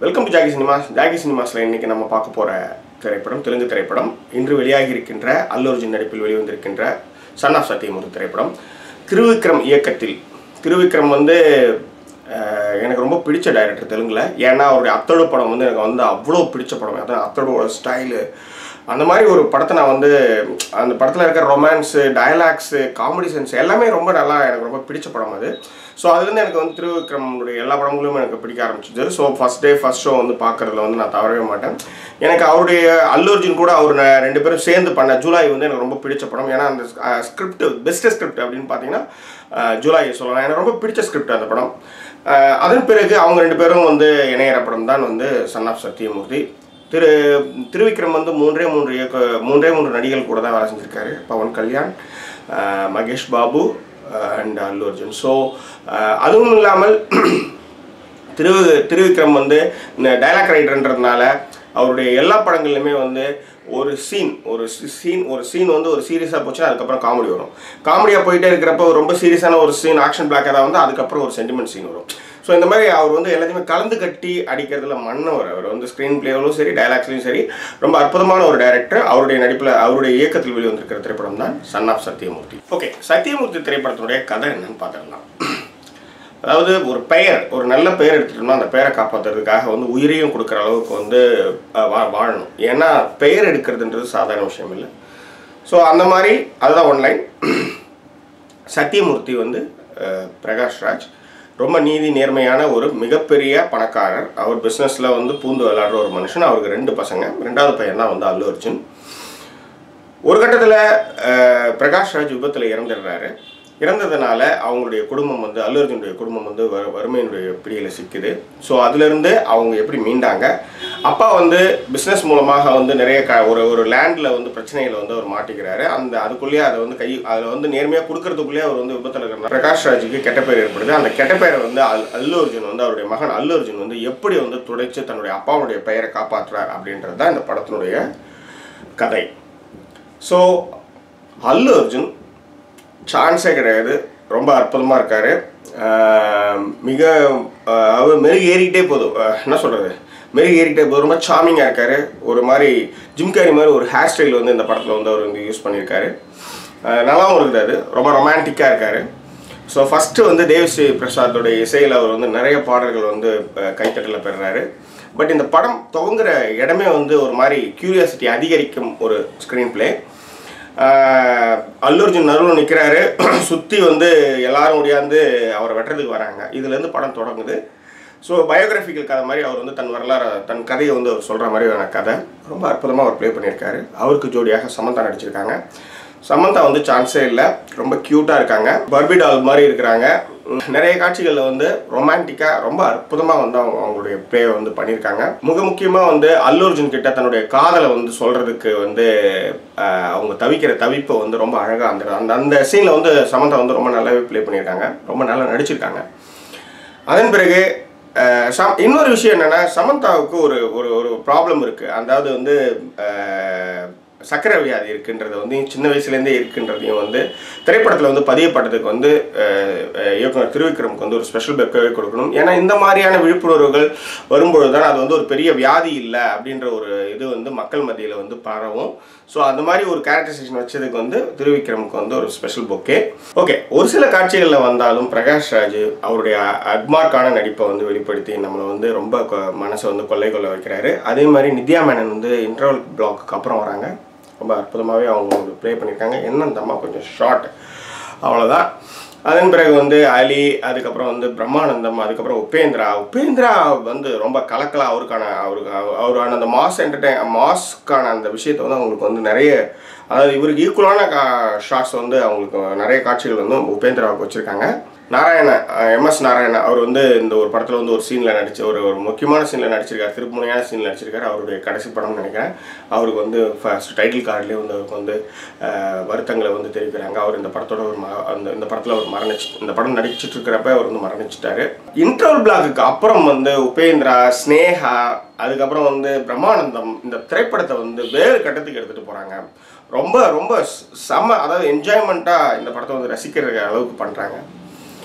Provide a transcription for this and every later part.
welcome to Jackie cinemas Jackie சினிமாஸில் இன்றைக்கி நம்ம பார்க்க போகிற திரைப்படம் தெலுங்கு திரைப்படம் இன்று வெளியாகி இருக்கின்ற அல்லு அர்ஜுன் நடிப்பில் வெளிவந்திருக்கின்ற சன் ஆஃப் சத்தியமூர்த்தி திரைப்படம் திருவிக்ரம் இயக்கத்தில் திருவிக்ரம் வந்து அஹ், எனக்கு ரொம்ப பிடிச்ச டைரக்டர் தெலுங்கில் ஏன்னா அவருடைய அத்தோடு படம் வந்து எனக்கு வந்து அவ்வளோ பிடிச்ச படம் அதான் அத்தோடோட ஸ்டைலு அந்த மாதிரி ஒரு படத்தை நான் வந்து அந்த படத்தில் இருக்கிற ரொமான்ஸு டயலாக்ஸு காமெடி சென்ஸ் எல்லாமே ரொம்ப நல்லா எனக்கு ரொம்ப பிடிச்ச படம் அது ஸோ அதுலேருந்து எனக்கு வந்து திருவிக்ரமுடைய எல்லா படங்களும் எனக்கு பிடிக்க ஆரம்பிச்சிது so first day first show வந்து பார்க்குறதுல வந்து நான் தவறவே மாட்டேன் எனக்கு அவருடைய அல்லு அர்ஜுன் கூட அவர் ந- ரெண்டு பேரும் சேர்ந்து பண்ண ஜூலை வந்து எனக்கு ரொம்ப பிடிச்ச படம் ஏன்னா அந்த ஸ்கிரிப்ட் பெஸ்ட் ஸ்கிரிப்ட் அப்படின்னு பார்த்தீங்கன்னா அஹ், ஜூலை சொல்லலாம் எனக்கு ரொம்ப பிடிச்ச ஸ்கிரிப்ட் அந்த படம் அஹ், அதன் பிறகு அவங்க ரெண்டு பேரும் வந்து இணையிற படம் தான் வந்து சன் ஆஃப் சத்தியமூர்த்தி திரு திருவிக்ரம் வந்து மூன்றே மூன்று இயக்க மூன்றே மூன்று நடிகள் கூட தான் வேலை செஞ்சுருக்காரு பவன் கல்யாண் அஹ், மகேஷ் பாபு அண்ட் அல்லு அர்ஜுன் ஸோ அதுவும் இல்லாமல் திரு திருவிக்ரம் வந்து இந்த டைலாக் ரைட்டர்ன்றதுனால அவருடைய எல்லா படங்கள்லையுமே வந்து ஒரு சீன் ஒரு சீன் ஒரு சீன் வந்து ஒரு சீரியஸாக போச்சுன்னா அதுக்கப்புறம் காமெடி வரும் காமெடியாக போயிட்டே இருக்கிறப்ப ஒரு ரொம்ப சீரியஸான ஒரு சீன் ஆக்ஷன் பிளாக் ஏதாவது வந்து அதுக்கப்புறம் ஒரு சென்டிமெண்ட் சீன் வரும் ஸோ இந்த மாதிரி அவர் வந்து எல்லாத்தையுமே கலந்து கட்டி அடிக்கிறதுல மன்னவர் அவர் வந்து ஸ்க்ரீன் பிளேவிலும் சரி டைலாக்ஸ்லையும் சரி ரொம்ப அற்புதமான ஒரு டைரக்டர் அவருடைய நடிப்பில் அவருடைய இயக்கத்தில் வெளிவந்திருக்கிற திரைப்படம் தான் son of Satyamurthy okay Satyamurthy திரைப்படத்தினுடைய கதை என்னன்னு பார்த்துடலாம் அதாவது ஒரு பெயர் ஒரு நல்ல பெயர் எடுத்துட்டோம்னா அந்த பெயரை காப்பாற்றுறதுக்காக வந்து உயிரையும் கொடுக்குற அளவுக்கு வந்து அஹ், வா வாழணும் ஏன்னா பெயர் எடுக்கிறதுன்றது சாதாரண விஷயம் இல்லை ஸோ அந்த மாதிரி அதுதான் ஒன்லைன் சத்தியமூர்த்தி வந்து அஹ், பிரகாஷ் ராஜ் ரொம்ப நீதி நேர்மையான ஒரு மிகப்பெரிய பணக்காரர் அவர் பிஸ்னஸில் வந்து பூந்து விளையாடுற ஒரு மனுஷன் அவருக்கு ரெண்டு பசங்க ரெண்டாவது பையன் தான் வந்து அல்லு அர்ஜுன் ஒரு கட்டத்தில் பிரகாஷ் ராஜ் விபத்தில் இறந்துடுறாரு இறந்ததுனால அவங்களுடைய குடும்பம் வந்து அல்லு அர்ஜுனுடைய குடும்பம் வந்து வ வறுமையினுடைய பிடியில் சிக்குது ஸோ அதுலேருந்து அவங்க எப்படி மீண்டாங்க அப்பா வந்து பிஸ்னஸ் மூலமாக வந்து நிறைய க ஒரு ஒரு லேண்டில் வந்து பிரச்சனைகளை வந்து அவர் மாட்டிக்கிறாரு அந்த அதுக்குள்ளேயே அதை வந்து கை அதில் வந்து நேர்மையாக கொடுக்கறதுக்குள்ளேயே அவர் வந்து விபத்தில் இருக்கிற பிரகாஷ் ராஜுக்கு கெட்ட பேர் ஏற்படுது அந்த கெட்ட பேரை வந்து அல் அல்லு அர்ஜுன் வந்து அவருடைய மகன் அல்லு அர்ஜுன் வந்து எப்படி வந்து துடைச்சு தன்னுடைய அப்பாவுடைய பெயரை காப்பாற்றுறார் அப்படின்றது தான் இந்த படத்தினுடைய கதை ஸோ அல்லு அர்ஜுன் சான்ஸே கிடையாது ரொம்ப அற்புதமாக இருக்கார் மிக ஆஹ் அவர் மெருகு ஏறிக்கிட்டே போதும் ஆஹ் என்ன சொல்கிறது மெருகு ஏறிக்கிட்டே போதும் ரொம்ப சாமிங்காக இருக்கார் ஒரு மாதிரி ஜிம் கேரி மாதிரி ஒரு ஹேர் ஸ்டைல் வந்து இந்த படத்தில் வந்து அவர் வந்து யூஸ் பண்ணியிருக்காரு ஆஹ் நல்லாவும் இருக்குது அது ரொம்ப ரொமான்டிக்காக இருக்கார் ஸோ ஃபஸ்ட்டு வந்து தேவஸ்ரீ பிரசாத்தோட இசையில் அவர் வந்து நிறைய பாடல்கள் வந்து அஹ், கைத்தட்டலில் பெறுறாரு பட் இந்த படம் துவங்குற இடமே வந்து ஒரு மாதிரி கியூரியாசிட்டி அதிகரிக்கும் ஒரு ஸ்க்ரீன் பிளே அல்லுர்ஜுன் நடுவில் நிற்கிறாரு சுற்றி வந்து எல்லாரும் முடியாந்து அவரை வெட்டுறதுக்கு வராங்க இதுலேருந்து படம் தொடங்குது ஸோ பயோகிராஃபிக்கல் கதை மாதிரி அவர் வந்து தன் வரலாறு தன் கதையை வந்து அவர் சொல்கிற மாதிரியான கதை ரொம்ப அற்புதமாக அவர் ப்ளே பண்ணியிருக்காரு அவருக்கு ஜோடியாக சமந்தா நடிச்சிருக்காங்க சமந்தா வந்து சான்ஸே இல்லை ரொம்ப க்யூட்டாக இருக்காங்க பர்பி டால் மாதிரி இருக்கிறாங்க உம், நிறைய காட்சிகளில் வந்து ரொமான்டிக்காக ரொம்ப அற்புதமாக வந்து அவங்க அவங்களுடைய ப்ளே வந்து பண்ணியிருக்காங்க மிக முக்கியமாக வந்து அல்லு அர்ஜுன் கிட்ட தன்னுடைய காதலை வந்து சொல்கிறதுக்கு வந்து ஆஹ், அவங்க தவிக்கிற தவிப்பை வந்து ரொம்ப அழகாக அந்த அந்த அந்த சீனில் வந்து சமந்தா வந்து ரொம்ப நல்லாவே ப்ளே பண்ணியிருக்காங்க ரொம்ப நல்லா நடிச்சிருக்காங்க அதன் பிறகு அஹ், சம் இன்னொரு விஷயம் என்னன்னா சமந்தாவுக்கு ஒரு ஒரு ஒரு ப்ராப்ளம் இருக்கு அதாவது வந்து அஹ், சர்க்கரை வியாதி இருக்குன்றது வந்து சின்ன வயசுலேருந்தே இருக்குன்றதையும் வந்து திரைப்படத்தில் வந்து பதியப்பட்டதுக்கு வந்து அஹ், அஹ், இயக்குனர் திருவிக்ரமுக்கு வந்து ஒரு ஸ்பெஷல் பெக்கவே கொடுக்கணும் ஏன்னா இந்த மாதிரியான விழிப்புணர்வுகள் வரும்பொழுது தான் அது வந்து ஒரு பெரிய வியாதி இல்லை அப்படின்ற ஒரு இது வந்து மக்கள் மத்தியில் வந்து பரவும் ஸோ அந்த மாதிரி ஒரு கேரக்டரைசேஷன் வச்சதுக்கு வந்து திருவிக்ரமுக்கு வந்து ஒரு ஸ்பெஷல் பொக்கே ஓகே ஒரு சில காட்சிகளில் வந்தாலும் பிரகாஷ் ராஜ் அவருடைய அட்மார்க்கான நடிப்பை வந்து வெளிப்படுத்தி நம்மளை வந்து ரொம்ப கொ- மனசை வந்து கொள்ளை கொள்ள வைக்கிறாரு அதே மாதிரி நித்யா மேனன் வந்து இன்டர்வல் பிளாக்கு அப்புறம் வராங்க ரொம்ப அற்புதமாகவே அவங்க வந்து ப்ளே பண்ணியிருக்காங்க என்ன அந்த அம்மா கொஞ்சம் ஷார்ட் அவ்வளோதான் அதன் பிறகு வந்து அலி அதுக்கப்புறம் வந்து பிரம்மானந்தம் அதுக்கப்புறம் உபேந்திரா உபேந்திரா வந்து ரொம்ப கலக்கலா அவருக்கான அவருக்கு அவ- அவரான அந்த மாஸ் என்டர்டைன் மாஸ்க்கான அந்த விஷயத்தை வந்து அவங்களுக்கு வந்து நிறைய அதாவது இவருக்கு ஈக்குவலான கா ஷாட்ஸ் வந்து அவங்களுக்கு நிறைய காட்சிகள் வந்து உபேந்திராவுக்கு வச்சுருக்காங்க நாராயண எம்எஸ் நாராயண அவர் வந்து இந்த ஒரு படத்தில் வந்து ஒரு சீனில் நடிச்ச ஒரு ஒரு முக்கியமான சீனில் நடிச்சிருக்காரு திருப்புமுனையான சீனில் நடிச்சிருக்காரு அவருடைய கடைசி படம்னு நினைக்கிறேன் அவருக்கு வந்து ஃபர்ஸ்ட் டைட்டில் கார்டுலேயே வந்து அவருக்கு வந்து அஹ், வருத்தங்களை வந்து தெரிவிக்கிறாங்க அவர் இந்த படத்தோட ஒரு ம- அந்த இந்த படத்தில் அவர் மரணிச்சு இந்த படம் நடிச்சிட்டு இருக்கிறப்ப அவர் வந்து மரணிச்சிட்டாரு இன்டர்வல் பிளாக்குக்கு அப்புறம் வந்து உபேந்திரா ஸ்னேகா அதுக்கப்புறம் வந்து பிரம்மானந்தம் இந்த திரைப்படத்தை வந்து வேறு கட்டத்துக்கு எடுத்துகிட்டு போகிறாங்க ரொம்ப ரொம்ப ஸ்- செம அதாவது என்ஜாய்மெண்ட்டாக இந்த படத்தை வந்து ரசிக்கிற அளவுக்கு பண்ணுறாங்க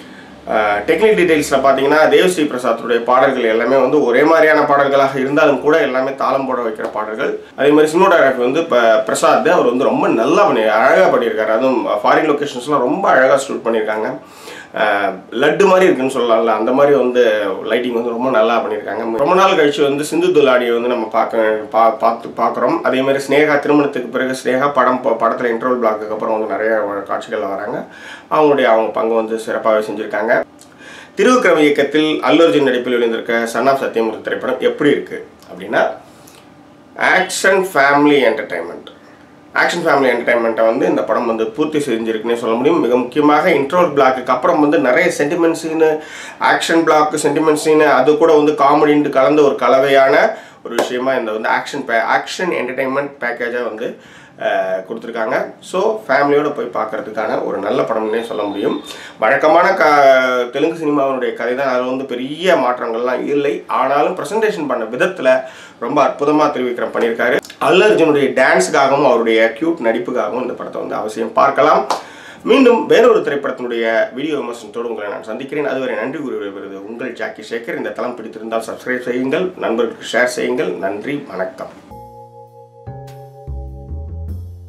டெக்னிக் டீடைல்ஸில் பார்த்தீங்கன்னா தேவஸ்ரீ பிரசாத்துடைய பாடல்கள் எல்லாமே வந்து ஒரே மாதிரியான பாடல்களாக இருந்தாலும் கூட எல்லாமே தாளம் போட வைக்கிற பாடல்கள் அதே மாதிரி சினிமோட்டோகிராஃபி வந்து இப்போ பிரசாத் அவர் வந்து ரொம்ப நல்லா பண்ணி அழகாக பண்ணியிருக்காரு அதுவும் ஃபாரின் லொக்கேஷன்ஸ்லாம் ரொம்ப அழகாக ஷூட் பண்ணியிருக்காங்க அஹ், லட்டு மாதிரி இருக்குன்னு சொல்லலாம்ல அந்த மாதிரி வந்து லைட்டிங் வந்து ரொம்ப நல்லா பண்ணியிருக்காங்க ரொம்ப நாள் கழிச்சு வந்து சிந்து துலாடியை வந்து நம்ம பார்க்க பா பார்த்து பார்க்குறோம் அதே மாதிரி ஸ்னேகா திருமணத்துக்கு பிறகு ஸ்னேகா படம் ப- படத்தில் இன்டர்வல் பிளாக்கு அப்புறம் வந்து நிறைய காட்சிகள் வராங்க அவங்களுடைய அவங்க பங்கு வந்து சிறப்பாகவே செஞ்சுருக்காங்க திருவிக்ரம இயக்கத்தில் அல்லர்ஜுன் நடிப்பில் வெளிந்திருக்க சன் ஆஃப் சத்தியமூர்த்தி திரைப்படம் எப்படி இருக்கு அப்படின்னா action family entertainment action family என்டர்டைன்மெண்ட்டை வந்து இந்த படம் வந்து பூர்த்தி செஞ்சிருக்குன்னே சொல்ல முடியும் மிக முக்கியமாக இன்ட்ரோல் பிளாக்கு அப்புறம் வந்து நிறைய sentiment scene action block sentiment scene அது கூட வந்து காமெடின்ட்டு கலந்த ஒரு கலவையான ஒரு விஷயமா இந்த வந்து ஆக்ஷன் பே ஆக்ஷன் என்டர்டைன்மெண்ட் பேக்கேஜாக வந்து அஹ், கொடுத்துருக்காங்க ஸோ ஃபேமிலியோட போய் பார்க்கறதுக்கான ஒரு நல்ல படம்னே சொல்ல முடியும் வழக்கமான க தெலுங்கு சினிமாவினுடைய கதை தான் அதில் வந்து பெரிய மாற்றங்கள்லாம் இல்லை ஆனாலும் ப்ரெசன்டேஷன் பண்ண விதத்தில் ரொம்ப அற்புதமாக திருவிக்ரம் பண்ணியிருக்காரு அல்லு அர்ஜுனுடைய டான்ஸுக்காகவும் அவருடைய க்யூட் நடிப்புக்காகவும் இந்த படத்தை வந்து அவசியம் பார்க்கலாம் மீண்டும் வேறொரு திரைப்படத்தினுடைய வீடியோ விமர்சனத்தோடு உங்களை நான் சந்திக்கிறேன் அதுவரை நன்றி கூறி விடைபெறுவது உங்கள் ஜாக்கி சேகர் இந்த தளம் பிடித்திருந்தால் சப்ஸ்கிரைப் செய்யுங்கள் நண்பர்களுக்கு ஷேர் செய்யுங்கள் நன்றி வணக்கம்